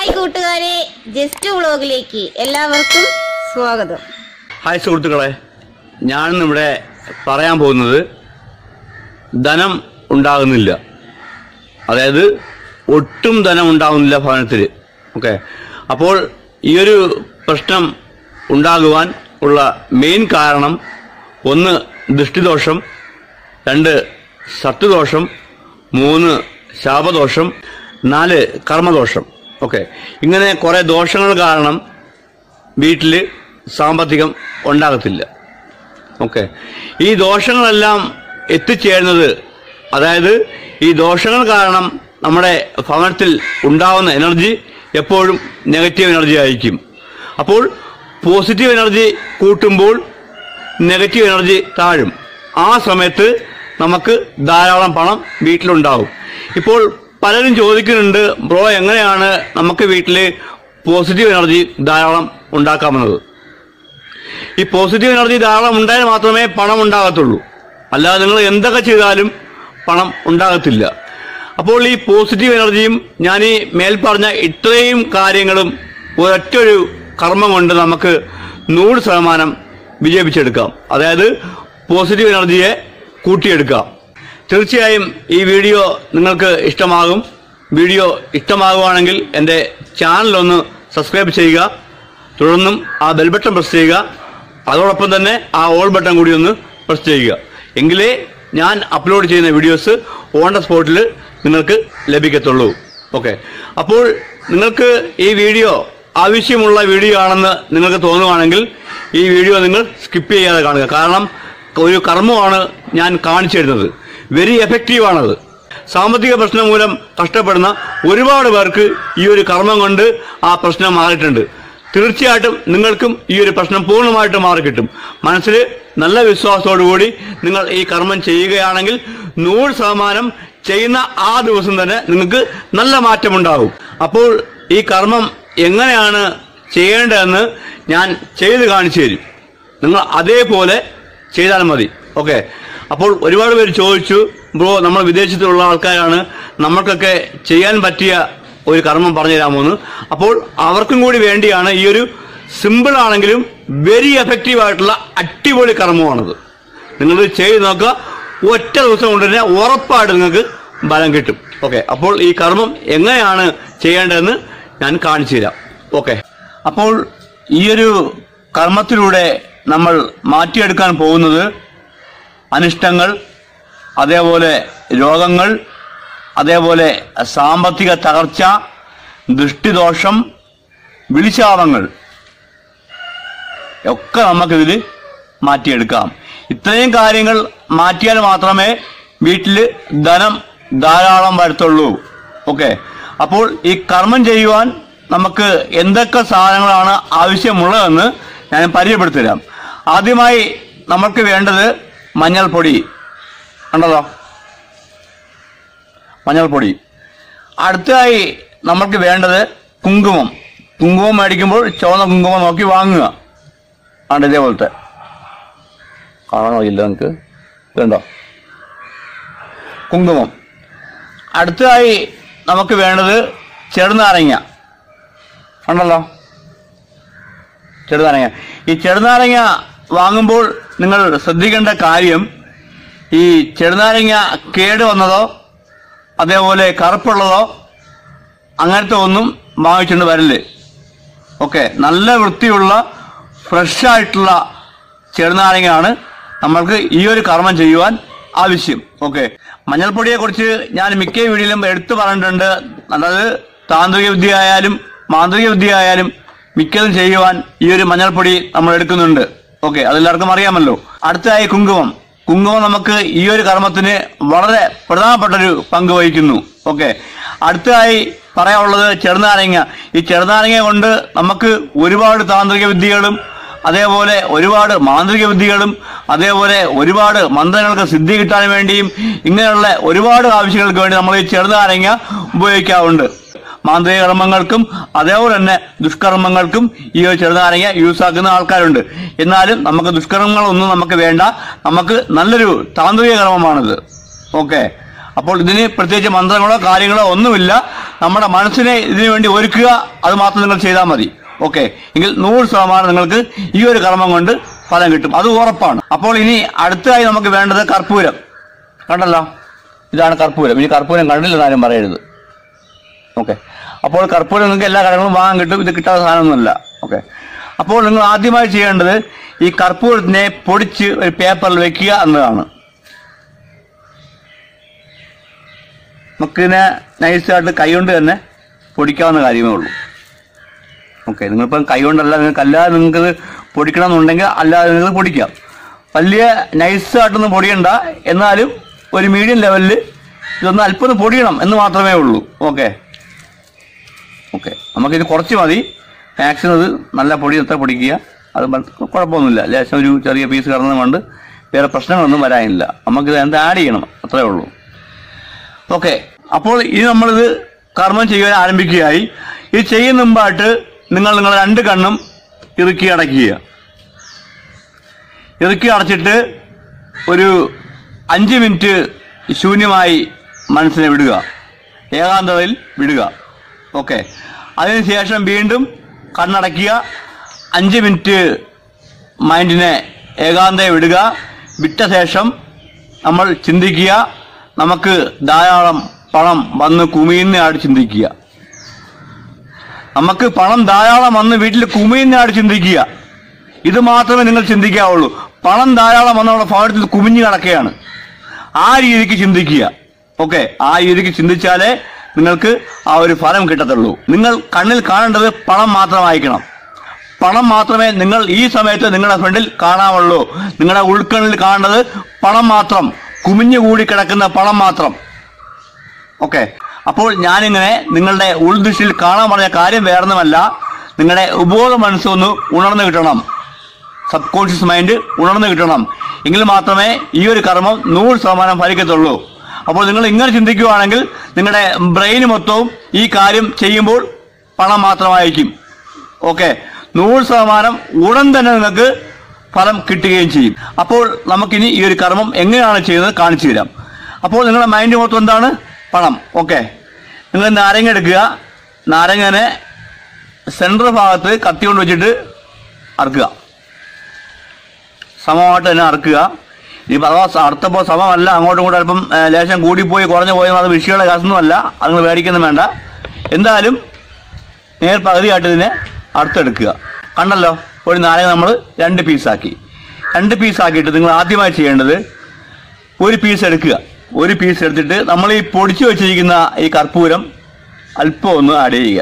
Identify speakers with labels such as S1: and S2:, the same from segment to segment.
S1: hi കൂട്ടുകാരെ just വ്ളോഗിലേക്ക് എല്ലാവർക്കും സ്വാഗതം
S2: ഹായ് സുഹൃത്തുക്കളെ ഞാനിന്നിവിടെ പറയാൻ പോകുന്നത് ധനം ഉണ്ടാകുന്നില്ല അതായത് ഒട്ടും ധനം ഉണ്ടാകുന്നില്ല ഭവനത്തിൽ ഓക്കെ അപ്പോൾ ഈ ഒരു പ്രശ്നം ഉണ്ടാകുവാൻ ഉള്ള മെയിൻ കാരണം ഒന്ന് ദൃഷ്ടിദോഷം രണ്ട് സത്തുദോഷം മൂന്ന് ശാപദോഷം നാല് കർമ്മദോഷം ഓക്കെ ഇങ്ങനെ കുറേ ദോഷങ്ങൾ കാരണം വീട്ടിൽ സാമ്പത്തികം ഉണ്ടാകത്തില്ല ഓക്കെ ഈ ദോഷങ്ങളെല്ലാം എത്തിച്ചേരുന്നത് അതായത് ഈ ദോഷങ്ങൾ കാരണം നമ്മുടെ ഭവനത്തിൽ ഉണ്ടാവുന്ന എനർജി എപ്പോഴും നെഗറ്റീവ് എനർജി ആയിരിക്കും അപ്പോൾ പോസിറ്റീവ് എനർജി കൂട്ടുമ്പോൾ നെഗറ്റീവ് എനർജി താഴും ആ സമയത്ത് നമുക്ക് ധാരാളം പണം വീട്ടിലുണ്ടാവും ഇപ്പോൾ പലരും ചോദിക്കുന്നുണ്ട് ബ്രോ എങ്ങനെയാണ് നമുക്ക് വീട്ടിൽ പോസിറ്റീവ് എനർജി ധാരാളം ഉണ്ടാക്കാമെന്നത് ഈ പോസിറ്റീവ് എനർജി ധാരാളം ഉണ്ടായാൽ മാത്രമേ പണം ഉണ്ടാകത്തുള്ളൂ അല്ലാതെ നിങ്ങൾ എന്തൊക്കെ ചെയ്താലും പണം ഉണ്ടാകത്തില്ല അപ്പോൾ ഈ പോസിറ്റീവ് എനർജിയും ഞാൻ ഈ മേൽപ്പറഞ്ഞ ഇത്രയും കാര്യങ്ങളും ഒരൊറ്റൊരു കർമ്മം കൊണ്ട് നമുക്ക് നൂറ് ശതമാനം വിജയിപ്പിച്ചെടുക്കാം അതായത് പോസിറ്റീവ് എനർജിയെ കൂട്ടിയെടുക്കാം തീർച്ചയായും ഈ വീഡിയോ നിങ്ങൾക്ക് ഇഷ്ടമാകും വീഡിയോ ഇഷ്ടമാകുവാണെങ്കിൽ എൻ്റെ ചാനലൊന്ന് സബ്സ്ക്രൈബ് ചെയ്യുക തുടർന്നും ആ ബെൽ ബട്ടൺ പ്രസ് ചെയ്യുക അതോടൊപ്പം തന്നെ ആ ഓൾ ബട്ടൺ കൂടി ഒന്ന് പ്രസ് ചെയ്യുക എങ്കിലേ ഞാൻ അപ്ലോഡ് ചെയ്യുന്ന വീഡിയോസ് ഓൺ ദ സ്പോട്ടിൽ നിങ്ങൾക്ക് ലഭിക്കത്തുള്ളൂ ഓക്കെ അപ്പോൾ നിങ്ങൾക്ക് ഈ വീഡിയോ ആവശ്യമുള്ള വീഡിയോ ആണെന്ന് നിങ്ങൾക്ക് തോന്നുവാണെങ്കിൽ ഈ വീഡിയോ നിങ്ങൾ സ്കിപ്പ് ചെയ്യാതെ കാണുക കാരണം ഒരു കർമ്മമാണ് ഞാൻ കാണിച്ചു തരുന്നത് വെരി എഫക്റ്റീവാണത് സാമ്പത്തിക പ്രശ്നം മൂലം കഷ്ടപ്പെടുന്ന ഒരുപാട് പേർക്ക് ഈ ഒരു കർമ്മം കൊണ്ട് ആ പ്രശ്നം മാറിയിട്ടുണ്ട് തീർച്ചയായിട്ടും നിങ്ങൾക്കും ഈ ഒരു പ്രശ്നം പൂർണ്ണമായിട്ട് മാറിക്കിട്ടും മനസ്സിൽ നല്ല വിശ്വാസത്തോടുകൂടി നിങ്ങൾ ഈ കർമ്മം ചെയ്യുകയാണെങ്കിൽ നൂറ് ശതമാനം ചെയ്യുന്ന ആ ദിവസം തന്നെ നിങ്ങൾക്ക് നല്ല മാറ്റമുണ്ടാകും അപ്പോൾ ഈ കർമ്മം എങ്ങനെയാണ് ചെയ്യേണ്ടതെന്ന് ഞാൻ ചെയ്ത് കാണിച്ചു തരും നിങ്ങൾ അതേപോലെ ചെയ്താൽ മതി ഓക്കെ അപ്പോൾ ഒരുപാട് പേര് ചോദിച്ചു ബ്രോ നമ്മൾ വിദേശത്തുള്ള ആൾക്കാരാണ് നമ്മൾക്കൊക്കെ ചെയ്യാൻ പറ്റിയ ഒരു കർമ്മം പറഞ്ഞു തരാമോന്ന് അപ്പോൾ അവർക്കും കൂടി വേണ്ടിയാണ് ഈ ഒരു സിമ്പിൾ ആണെങ്കിലും വെരി എഫക്റ്റീവ് ആയിട്ടുള്ള അടിപൊളി കർമ്മമാണത് നിങ്ങൾ ചെയ്ത് നോക്കുക ഒറ്റ ദിവസം കൊണ്ട് തന്നെ ഉറപ്പായിട്ട് നിങ്ങൾക്ക് ബലം കിട്ടും ഓക്കെ അപ്പോൾ ഈ കർമ്മം എങ്ങനെയാണ് ചെയ്യേണ്ടതെന്ന് ഞാൻ കാണിച്ചു തരാം ഓക്കെ അപ്പോൾ ഈ ഒരു കർമ്മത്തിലൂടെ നമ്മൾ മാറ്റിയെടുക്കാൻ പോകുന്നത് അനിഷ്ടങ്ങൾ അതേപോലെ രോഗങ്ങൾ അതേപോലെ സാമ്പത്തിക തകർച്ച ദൃഷ്ടിദോഷം വിളിശാപങ്ങൾ ഒക്കെ നമുക്കിതിൽ മാറ്റിയെടുക്കാം ഇത്രയും കാര്യങ്ങൾ മാറ്റിയാൽ മാത്രമേ വീട്ടിൽ ധനം ധാരാളം വരത്തുള്ളൂ ഓക്കെ അപ്പോൾ ഈ കർമ്മം ചെയ്യുവാൻ നമുക്ക് എന്തൊക്കെ സാധനങ്ങളാണ് ആവശ്യമുള്ളതെന്ന് ഞാൻ പരിചയപ്പെടുത്തി തരാം ആദ്യമായി നമുക്ക് വേണ്ടത് മഞ്ഞൾപ്പൊടി ഉണ്ടല്ലോ മഞ്ഞൾപ്പൊടി അടുത്തതായി നമുക്ക് വേണ്ടത് കുങ്കുമം കുങ്കുമം മേടിക്കുമ്പോൾ ചുവന്ന കുങ്കുമം നോക്കി വാങ്ങുക ആണ് ഇതേപോലത്തെ കാണണോ ഇല്ല നിങ്ങൾക്ക് ഇതുണ്ടോ കുങ്കുമം അടുത്തതായി നമുക്ക് വേണ്ടത് ചെറുനാരങ്ങ ഉണ്ടല്ലോ ചെറുനാരങ്ങ ഈ ചെറുനാരങ്ങ വാങ്ങുമ്പോൾ നിങ്ങൾ ശ്രദ്ധിക്കേണ്ട കാര്യം ഈ ചെറുനാരങ്ങ കേട് വന്നതോ അതേപോലെ കറുപ്പുള്ളതോ അങ്ങനത്തെ ഒന്നും വാങ്ങിച്ചുകൊണ്ട് വരല് ഓക്കെ നല്ല വൃത്തിയുള്ള ഫ്രഷ് ആയിട്ടുള്ള ചെറുനാരങ്ങയാണ് നമ്മൾക്ക് ഈ ഒരു കർമ്മം ചെയ്യുവാൻ ആവശ്യം ഓക്കെ മഞ്ഞൾപ്പൊടിയെ കുറിച്ച് ഞാൻ മിക്ക വീഡിയോയിലും എടുത്തു പറഞ്ഞിട്ടുണ്ട് അതായത് താന്ത്രിക വിദ്യ ആയാലും മാന്ത്രിക വിദ്യ ആയാലും മിക്കതും ചെയ്യുവാൻ ഈ ഒരു മഞ്ഞൾപ്പൊടി നമ്മൾ എടുക്കുന്നുണ്ട് ഓക്കെ അതെല്ലാവർക്കും അറിയാമല്ലോ അടുത്തതായി കുങ്കുമം കുങ്കുമം നമുക്ക് ഈ ഒരു കർമ്മത്തിന് വളരെ പ്രധാനപ്പെട്ട ഒരു പങ്ക് വഹിക്കുന്നു ഓക്കെ അടുത്തതായി പറയാനുള്ളത് ചെറുനാരങ്ങ ഈ ചെറുനാരങ്ങ കൊണ്ട് നമുക്ക് ഒരുപാട് താന്ത്രിക വിദ്യകളും അതേപോലെ ഒരുപാട് മാന്ത്രിക വിദ്യകളും അതേപോലെ ഒരുപാട് മന്ത്രങ്ങൾക്ക് സിദ്ധി കിട്ടാൻ വേണ്ടിയും ഇങ്ങനെയുള്ള ഒരുപാട് ആവശ്യങ്ങൾക്ക് വേണ്ടി നമ്മൾ ഈ ചെറുനാരങ്ങ ഉപയോഗിക്കാറുണ്ട് മാന്ത്രിക കർമ്മങ്ങൾക്കും അതേപോലെ തന്നെ ദുഷ്കർമ്മങ്ങൾക്കും ഈ ഒരു ചെറുനാരങ്ങ യൂസ് ആക്കുന്ന ആൾക്കാരുണ്ട് എന്നാലും നമുക്ക് ദുഷ്കർമ്മങ്ങളൊന്നും നമുക്ക് വേണ്ട നമുക്ക് നല്ലൊരു താന്ത്രിക കർമ്മമാണിത് ഓക്കെ അപ്പോൾ ഇതിന് പ്രത്യേകിച്ച് മന്ത്രങ്ങളോ കാര്യങ്ങളോ ഒന്നുമില്ല നമ്മുടെ മനസ്സിനെ ഇതിനു വേണ്ടി ഒരുക്കുക അത് മാത്രം നിങ്ങൾ ചെയ്താൽ മതി ഓക്കെ എങ്കിൽ നൂറ് ശതമാനം നിങ്ങൾക്ക് ഈ ഒരു കർമ്മം കൊണ്ട് ഫലം കിട്ടും അത് ഉറപ്പാണ് അപ്പോൾ ഇനി അടുത്തതായി നമുക്ക് വേണ്ടത് കർപ്പൂരം കണ്ടല്ലോ ഇതാണ് കർപ്പൂരം ഇനി കർപ്പൂരം കണ്ടില്ലെന്ന് ആരും പറയരുത് ഓക്കെ അപ്പോൾ കർപ്പൂരം നിങ്ങൾക്ക് എല്ലാ കടകളും വാങ്ങാൻ കിട്ടും ഇത് കിട്ടാത്ത സാധനമൊന്നുമല്ല ഓക്കെ അപ്പോൾ നിങ്ങൾ ആദ്യമായി ചെയ്യേണ്ടത് ഈ കർപ്പൂരത്തിനെ പൊടിച്ച് ഒരു പേപ്പറിൽ വെക്കുക എന്നതാണ് നമുക്കിതിനെ നൈസായിട്ട് കൈകൊണ്ട് തന്നെ പൊടിക്കാവുന്ന കാര്യമേ ഉള്ളൂ ഓക്കെ നിങ്ങളിപ്പം കൈകൊണ്ടല്ല നിങ്ങൾക്ക് അല്ലാതെ നിങ്ങൾക്ക് പൊടിക്കണം എന്നുണ്ടെങ്കിൽ അല്ലാതെ നിങ്ങൾക്ക് പൊടിക്കാം വലിയ നൈസായിട്ടൊന്നും പൊടിയണ്ട എന്നാലും ഒരു മീഡിയം ലെവലിൽ ഇതൊന്ന് അല്പം ഒന്ന് പൊടിയണം എന്ന് മാത്രമേ ഉള്ളൂ ഓക്കെ ഓക്കെ നമുക്കിത് കുറച്ച് മതി മാക്സിമം ഇത് നല്ല പൊടി എത്ര പൊടിക്കുക അത് മ- കുഴപ്പമൊന്നുമില്ല ലേശം ഒരു ചെറിയ പീസ് കിടന്നത് കൊണ്ട് വേറെ പ്രശ്നങ്ങളൊന്നും വരാനില്ല നമുക്കിത് എന്താ ആഡ് ചെയ്യണം അത്രേ ഉള്ളൂ ഓക്കെ അപ്പോൾ ഇനി നമ്മളിത് കർമ്മം ചെയ്യാൻ ആരംഭിക്കുകയായി ഇത് ചെയ്യുന്ന മുമ്പായിട്ട് നിങ്ങൾ നിങ്ങളുടെ രണ്ട് കണ്ണും ഇറുക്കി അടയ്ക്കുക ഇറുക്കി അടച്ചിട്ട് ഒരു അഞ്ച് മിനിറ്റ് ശൂന്യമായി മനസ്സിനെ വിടുക ഏകാന്തതയിൽ വിടുക ഓക്കെ അതിനുശേഷം വീണ്ടും കണ്ണടയ്ക്കുക അഞ്ച് മിനിറ്റ് മൈൻഡിനെ ഏകാന്തയെ വിടുക വിട്ട ശേഷം നമ്മൾ ചിന്തിക്കുക നമുക്ക് ധാരാളം പണം വന്ന് കുമിയുന്നയാട് ചിന്തിക്കുക നമുക്ക് പണം ധാരാളം വന്ന് വീട്ടിൽ കുമിയുന്നയാട് ചിന്തിക്കുക ഇത് മാത്രമേ നിങ്ങൾ ചിന്തിക്കാവുള്ളൂ പണം ധാരാളം വന്ന് നമ്മുടെ ഭവനത്തിൽ കുമിഞ്ഞു കിടക്കുകയാണ് ആ രീതിക്ക് ചിന്തിക്കുക ഓക്കെ ആ രീതിക്ക് ചിന്തിച്ചാലേ നിങ്ങൾക്ക് ആ ഒരു ഫലം കിട്ടത്തുള്ളൂ നിങ്ങൾ കണ്ണിൽ കാണേണ്ടത് പണം മാത്രമായിരിക്കണം പണം മാത്രമേ നിങ്ങൾ ഈ സമയത്ത് നിങ്ങളുടെ ഫ്രണ്ടിൽ കാണാവുള്ളൂ നിങ്ങളുടെ ഉൾക്കണ്ണിൽ കാണേണ്ടത് പണം മാത്രം കുമിഞ്ഞുകൂടി കിടക്കുന്ന പണം മാത്രം ഓക്കെ അപ്പോൾ ഞാനിങ്ങനെ നിങ്ങളുടെ ഉൾദൃഷ്ടിയിൽ കാണാൻ പറഞ്ഞ കാര്യം വേറൊന്നുമല്ല നിങ്ങളുടെ ഉപബോധ മനസ്സൊന്ന് ഉണർന്നു കിട്ടണം സബ് കോൺഷ്യസ് മൈൻഡ് ഉണർന്നു കിട്ടണം എങ്കിൽ മാത്രമേ ഈ ഒരു കർമ്മം നൂറ് ശതമാനം ഫലിക്കത്തുള്ളൂ അപ്പോൾ നിങ്ങൾ ഇങ്ങനെ ചിന്തിക്കുകയാണെങ്കിൽ നിങ്ങളുടെ ബ്രെയിൻ മൊത്തവും ഈ കാര്യം ചെയ്യുമ്പോൾ പണം മാത്രമായിരിക്കും ഓക്കെ നൂറ് ശതമാനം ഉടൻ തന്നെ നിങ്ങൾക്ക് ഫലം കിട്ടുകയും ചെയ്യും അപ്പോൾ നമുക്കിനി ഈ ഒരു കർമ്മം എങ്ങനെയാണ് ചെയ്യുന്നത് കാണിച്ചു തരാം അപ്പോൾ നിങ്ങളുടെ മൈൻഡ് മൊത്തം എന്താണ് പണം ഓക്കെ നിങ്ങൾ നാരങ്ങ എടുക്കുക നാരങ്ങനെ സെൻട്രൽ ഭാഗത്ത് കത്തി കൊണ്ട് വെച്ചിട്ട് അറുക്കുക സമമായിട്ട് തന്നെ അറുക്കുക ഈ അഥവാ അർത്ഥപ്പോൾ സമമല്ല അങ്ങോട്ടും ഇങ്ങോട്ടും അല്പം ഏ, ലേശം കൂടിപ്പോയി കുറഞ്ഞു പോയി അത് വിഷയമുള്ള കാശൊന്നുമല്ല അത് നിങ്ങൾ മേടിക്കൊന്നും വേണ്ട എന്തായാലും നേർ പകുതിയായിട്ട് ഇതിനെ അറുത്തെടുക്കുക കണ്ടല്ലോ ഒരു നാരങ്ങ നമ്മൾ രണ്ട് പീസാക്കി രണ്ട് പീസാക്കിയിട്ട് നിങ്ങൾ ആദ്യമായി ചെയ്യേണ്ടത് ഒരു പീസ് എടുക്കുക ഒരു പീസ് എടുത്തിട്ട് നമ്മൾ ഈ പൊടിച്ചു വെച്ചിരിക്കുന്ന ഈ കർപ്പൂരം അല്പം ഒന്ന് ആഡ് ചെയ്യുക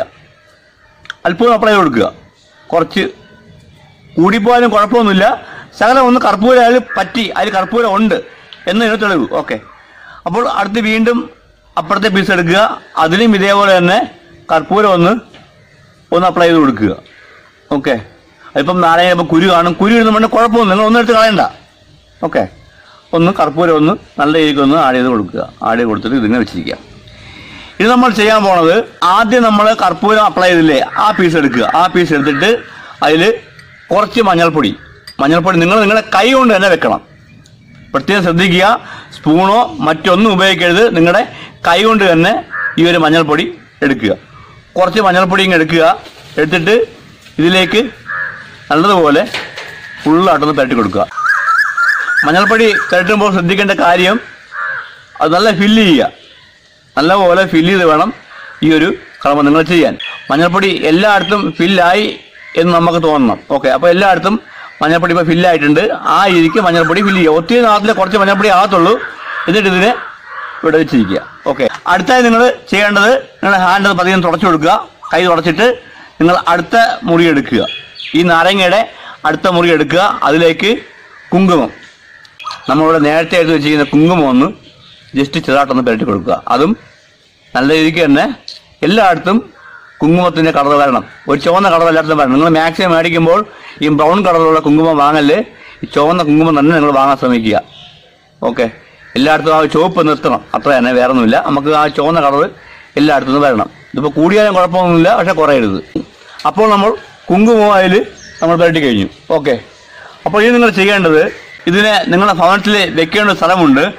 S2: അല്പം അപ്ലൈ ചെയ്ത് കൊടുക്കുക കുറച്ച് കൂടിപ്പോയാലും കുഴപ്പമൊന്നുമില്ല ശകലം ഒന്ന് കർപ്പൂരം അതിൽ പറ്റി അതിൽ കർപ്പൂരം ഉണ്ട് എന്ന് ഇതിന് തെളിവ് ഓക്കെ അപ്പോൾ അടുത്ത് വീണ്ടും അപ്പുറത്തെ പീസ് എടുക്കുക അതിലും ഇതേപോലെ തന്നെ കർപ്പൂരം ഒന്ന് ഒന്ന് അപ്ലൈ ചെയ്ത് കൊടുക്കുക ഓക്കെ അതിപ്പം നാളെ ഇപ്പം കുരു കാണും കുരു ഇടുന്ന വേണ്ട കുഴപ്പമൊന്നും നിങ്ങൾ ഒന്നും എടുത്ത് കളയണ്ട ഓക്കെ ഒന്ന് കർപ്പൂരം ഒന്ന് നല്ല രീതിക്ക് ഒന്ന് ആഡ് ചെയ്ത് കൊടുക്കുക ആഡ് ചെയ്ത് കൊടുത്തിട്ട് ഇതിങ്ങനെ വെച്ചിരിക്കുക ഇത് നമ്മൾ ചെയ്യാൻ പോണത് ആദ്യം നമ്മൾ കർപ്പൂരം അപ്ലൈ ചെയ്തില്ലേ ആ പീസ് എടുക്കുക ആ പീസ് എടുത്തിട്ട് അതിൽ കുറച്ച് മഞ്ഞൾപ്പൊടി മഞ്ഞൾപ്പൊടി നിങ്ങൾ നിങ്ങളുടെ കൈ കൊണ്ട് തന്നെ വെക്കണം പ്രത്യേകം ശ്രദ്ധിക്കുക സ്പൂണോ മറ്റൊന്നും ഉപയോഗിക്കരുത് നിങ്ങളുടെ കൈ കൊണ്ട് തന്നെ ഈ ഒരു മഞ്ഞൾപ്പൊടി എടുക്കുക കുറച്ച് മഞ്ഞൾപ്പൊടി ഇങ്ങ് എടുക്കുക എടുത്തിട്ട് ഇതിലേക്ക് നല്ലതുപോലെ ഫുള്ളായിട്ടൊന്ന് പുരട്ടി കൊടുക്കുക മഞ്ഞൾപ്പൊടി പുരട്ടുമ്പോൾ ശ്രദ്ധിക്കേണ്ട കാര്യം അത് നല്ല ഫില്ല് ചെയ്യുക നല്ലപോലെ ഫില്ല് ചെയ്ത് വേണം ഈ ഒരു കർമ്മം നിങ്ങൾ ചെയ്യാൻ മഞ്ഞൾപ്പൊടി എല്ലായിടത്തും ഫില്ലായി എന്ന് നമുക്ക് തോന്നണം ഓക്കെ അപ്പോൾ എല്ലായിടത്തും മഞ്ഞൾപ്പൊടി ഇപ്പോൾ ഫില്ലായിട്ടുണ്ട് ആ രീതിക്ക് മഞ്ഞൾപ്പൊടി ഫില്ല് ചെയ്യുക ഒത്തിരി നാളത്തിൽ കുറച്ച് മഞ്ഞൾപ്പൊടി ആകത്തുള്ളൂ എന്നിട്ട് ഇതിനെ ഇവിടെ വെച്ചിരിക്കുക ഓക്കെ അടുത്തായി നിങ്ങൾ ചെയ്യേണ്ടത് നിങ്ങളുടെ ഹാൻഡ് പതിയെ തുടച്ചു കൊടുക്കുക കൈ തുടച്ചിട്ട് നിങ്ങൾ അടുത്ത മുറി എടുക്കുക ഈ നാരങ്ങയുടെ അടുത്ത മുറി എടുക്കുക അതിലേക്ക് കുങ്കുമം നമ്മളിവിടെ നേരത്തെ എടുത്ത് വെച്ചിരിക്കുന്ന കുങ്കുമം ഒന്ന് ജസ്റ്റ് ചെറുതായിട്ടൊന്ന് പുരട്ടി കൊടുക്കുക അതും നല്ല രീതിക്ക് തന്നെ എല്ലായിടത്തും കുങ്കുമത്തിൻ്റെ കളർ വരണം ഒരു ചുവന്ന കളർ എല്ലായിടത്തും വരണം നിങ്ങൾ മാക്സിമം മേടിക്കുമ്പോൾ ഈ ബ്രൗൺ കളറിലുള്ള കുങ്കുമം വാങ്ങല് ഈ ചുവന്ന കുങ്കുമം തന്നെ നിങ്ങൾ വാങ്ങാൻ ശ്രമിക്കുക ഓക്കെ എല്ലായിടത്തും ആ ചുവപ്പ് നിർത്തണം അത്ര തന്നെ വേറെ ഒന്നുമില്ല നമുക്ക് ആ ചുവന്ന കളർ എല്ലായിടത്തും വരണം ഇതിപ്പോൾ കൂടിയാലും കുഴപ്പമൊന്നുമില്ല പക്ഷെ കുറയരുത് അപ്പോൾ നമ്മൾ കുങ്കുമം അതിൽ നമ്മൾ പുരട്ടി കഴിഞ്ഞു ഓക്കെ അപ്പോൾ ഇത് നിങ്ങൾ ചെയ്യേണ്ടത് ഇതിനെ നിങ്ങളുടെ ഭവനത്തിൽ വെക്കേണ്ട ഒരു സ്ഥലമുണ്ട്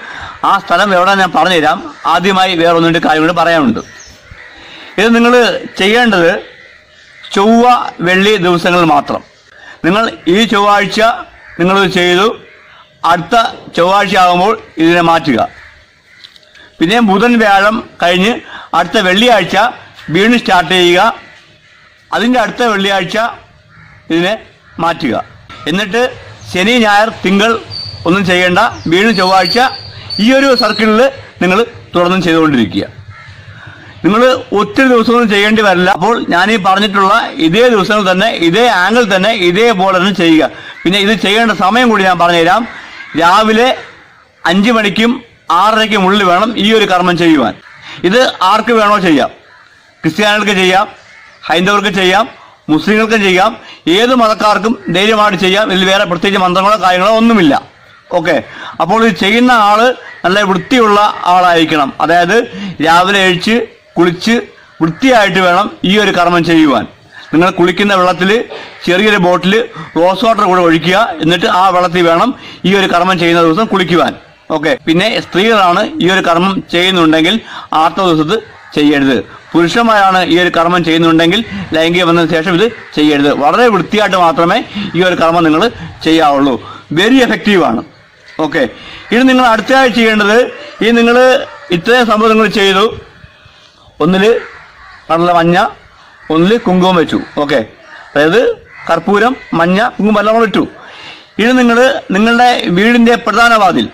S2: ആ സ്ഥലം എവിടെ ഞാൻ പറഞ്ഞുതരാം ആദ്യമായി വേറെ ഒന്നിൻ്റെ കാര്യം കൂടി പറയാനുണ്ട് ഇത് നിങ്ങൾ ചെയ്യേണ്ടത് ചൊവ്വ വെള്ളി ദിവസങ്ങളിൽ മാത്രം നിങ്ങൾ ഈ ചൊവ്വാഴ്ച നിങ്ങളിത് ചെയ്തു അടുത്ത ചൊവ്വാഴ്ച ആകുമ്പോൾ ഇതിനെ മാറ്റുക പിന്നെ ബുധൻ വ്യാഴം കഴിഞ്ഞ് അടുത്ത വെള്ളിയാഴ്ച വീണ്ടും സ്റ്റാർട്ട് ചെയ്യുക അതിൻ്റെ അടുത്ത വെള്ളിയാഴ്ച ഇതിനെ മാറ്റുക എന്നിട്ട് ശനി ഞായർ തിങ്കൾ ഒന്നും ചെയ്യേണ്ട വീണ്ടും ചൊവ്വാഴ്ച ഈ ഒരു സർക്കിളിൽ നിങ്ങൾ തുടർന്നും ചെയ്തുകൊണ്ടിരിക്കുക നിങ്ങൾ ഒത്തിരി ദിവസമൊന്നും ചെയ്യേണ്ടി വരില്ല അപ്പോൾ ഞാൻ ഈ പറഞ്ഞിട്ടുള്ള ഇതേ ദിവസങ്ങൾ തന്നെ ഇതേ ആംഗിൾ തന്നെ ഇതേപോലെ തന്നെ ചെയ്യുക പിന്നെ ഇത് ചെയ്യേണ്ട സമയം കൂടി ഞാൻ പറഞ്ഞുതരാം രാവിലെ അഞ്ച് മണിക്കും ആറരയ്ക്കും ഉള്ളിൽ വേണം ഈ ഒരു കർമ്മം ചെയ്യുവാൻ ഇത് ആർക്ക് വേണോ ചെയ്യാം ക്രിസ്ത്യാനികൾക്ക് ചെയ്യാം ഹൈന്ദവർക്ക് ചെയ്യാം മുസ്ലിങ്ങൾക്കും ചെയ്യാം ഏത് മതക്കാർക്കും ധൈര്യമായിട്ട് ചെയ്യാം ഇതിൽ വേറെ പ്രത്യേകിച്ച് മന്ത്രങ്ങളോ കാര്യങ്ങളോ ഒന്നുമില്ല ഓക്കെ അപ്പോൾ ഇത് ചെയ്യുന്ന ആള് നല്ല വൃത്തിയുള്ള ആളായിരിക്കണം അതായത് രാവിലെ എഴിച്ച് കുളിച്ച് വൃത്തിയായിട്ട് വേണം ഈ ഒരു കർമ്മം ചെയ്യുവാൻ നിങ്ങൾ കുളിക്കുന്ന വെള്ളത്തിൽ ചെറിയൊരു ബോട്ടിൽ റോസ് വാട്ടർ കൂടെ ഒഴിക്കുക എന്നിട്ട് ആ വെള്ളത്തിൽ വേണം ഈ ഒരു കർമ്മം ചെയ്യുന്ന ദിവസം കുളിക്കുവാൻ ഓക്കെ പിന്നെ സ്ത്രീകളാണ് ഈ ഒരു കർമ്മം ചെയ്യുന്നുണ്ടെങ്കിൽ ആർത്ത ദിവസത്ത് ചെയ്യരുത് പുരുഷന്മാരാണ് ഈ ഒരു കർമ്മം ചെയ്യുന്നുണ്ടെങ്കിൽ ലൈംഗിക വന്നതിന് ശേഷം ഇത് ചെയ്യരുത് വളരെ വൃത്തിയായിട്ട് മാത്രമേ ഈ ഒരു കർമ്മം നിങ്ങൾ ചെയ്യാവുള്ളൂ വെരി എഫക്റ്റീവാണ് ഓക്കെ ഇത് നിങ്ങൾ അടുത്തതായി ചെയ്യേണ്ടത് ഈ നിങ്ങൾ ഇത്രയും സംഭവം നിങ്ങൾ ചെയ്തു ഒന്നില് കടല മഞ്ഞ ഒന്നില് കുങ്കുമം വെച്ചു ഓക്കെ അതായത് കർപ്പൂരം മഞ്ഞ കുങ്കുമം എല്ലാം കൂടെ ഇട്ടു ഇത് നിങ്ങൾ നിങ്ങളുടെ വീടിന്റെ പ്രധാന വാതിൽ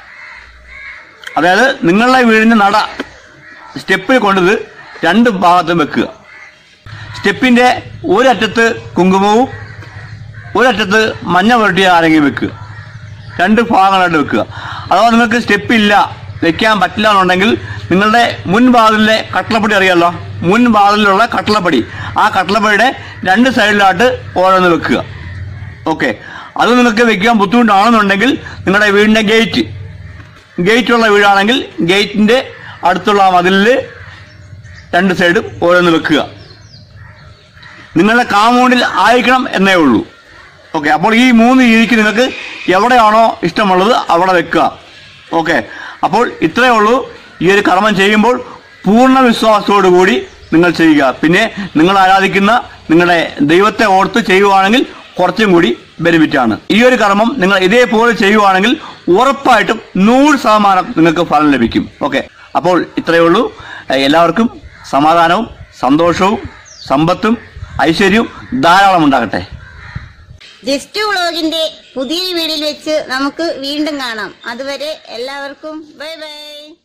S2: അതായത് നിങ്ങളുടെ വീടിന്റെ നട സ്റ്റെപ്പിൽ കൊണ്ടത് രണ്ട് ഭാഗത്തും വെക്കുക സ്റ്റെപ്പിന്റെ ഒരറ്റത്ത് കുങ്കുമവും ഒരറ്റത്ത് മഞ്ഞ പുരട്ടിയ ആരെങ്കിലും വെക്കുക രണ്ട് ഭാഗങ്ങളായിട്ട് വെക്കുക അഥവാ നിങ്ങൾക്ക് സ്റ്റെപ്പ് ഇല്ല വെക്കാൻ പറ്റില്ല എന്നുണ്ടെങ്കിൽ നിങ്ങളുടെ മുൻവാതിലിലെ കട്ടളപ്പടി അറിയാമല്ലോ മുൻവാതിലുള്ള കട്ടളപ്പടി ആ കട്ടളപ്പടിയുടെ രണ്ട് സൈഡിലായിട്ട് ഓരോന്ന് വെക്കുക ഓക്കെ അത് നിങ്ങൾക്ക് വെക്കാൻ ബുദ്ധിമുട്ടാണെന്നുണ്ടെങ്കിൽ നിങ്ങളുടെ വീടിന്റെ ഗേറ്റ് ഗേറ്റുള്ള വീടാണെങ്കിൽ ഗേറ്റിന്റെ അടുത്തുള്ള ആ മതിലിൽ രണ്ട് സൈഡും ഓരോന്ന് വെക്കുക നിങ്ങളുടെ കാമ്പൗണ്ടിൽ ആയിരിക്കണം എന്നേ ഉള്ളൂ ഓക്കെ അപ്പോൾ ഈ മൂന്ന് രീതിക്ക് നിങ്ങൾക്ക് എവിടെയാണോ ഇഷ്ടമുള്ളത് അവിടെ വെക്കുക ഓക്കെ അപ്പോൾ ഇത്രയേ ഉള്ളൂ ഈ ഒരു കർമ്മം ചെയ്യുമ്പോൾ പൂർണ്ണ വിശ്വാസത്തോടു കൂടി നിങ്ങൾ ചെയ്യുക പിന്നെ നിങ്ങൾ ആരാധിക്കുന്ന നിങ്ങളുടെ ദൈവത്തെ ഓർത്ത് ചെയ്യുവാണെങ്കിൽ കുറച്ചും കൂടി ബെനിഫിറ്റാണ് ഈ ഒരു കർമ്മം നിങ്ങൾ ഇതേപോലെ ചെയ്യുവാണെങ്കിൽ ഉറപ്പായിട്ടും നൂറ് ശതമാനം നിങ്ങൾക്ക് ഫലം ലഭിക്കും ഓക്കെ അപ്പോൾ ഇത്രയേ ഉള്ളൂ എല്ലാവർക്കും സമാധാനവും സന്തോഷവും സമ്പത്തും ഐശ്വര്യവും ധാരാളം ഉണ്ടാകട്ടെ
S1: ജസ്റ്റ് വ്ളോഗിന്റെ പുതിയ വീഡിയോയിൽ വെച്ച് നമുക്ക് വീണ്ടും കാണാം അതുവരെ എല്ലാവർക്കും ബൈ ബൈ